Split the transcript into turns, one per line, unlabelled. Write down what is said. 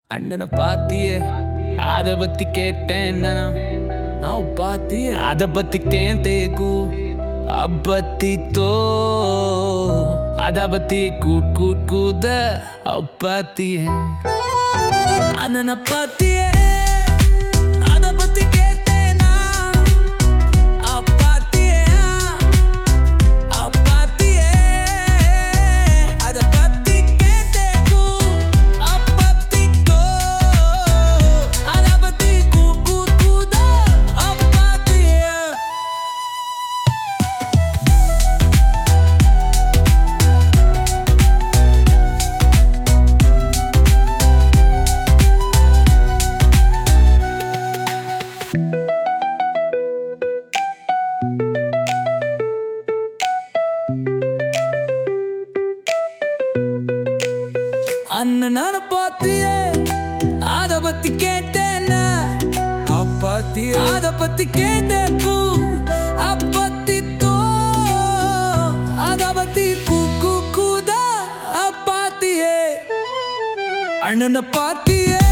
அண்ணனை பாத்தியே அத பத்தி கேட்டேன் நான் நான் பாத்தியே அத பத்தி தேந்தேகு அப்பத்தி தோ அத பத்தி கூட் கூட் கூத அப்பாத்தியே அண்ணனை பாத்தியே அத பத்தி கேட்டேன் நான் அப்பாத்தியே அப்பாத்தியே அத பத்தி கேட்டேகு அப்பத்திக்கோ அத பத்தி கூட் கூட் கூத அப்பாத்தியே அண்ணனான பாத்தியே அத பத்தி கேட்டேன்னா அப்பாத்தியே அத பத்தி கேட்டேப்பு அப்பத்தி தோ அத பத்தி கூக்கு கூதா அப்பாத்தியே அண்ணனை பாத்தியே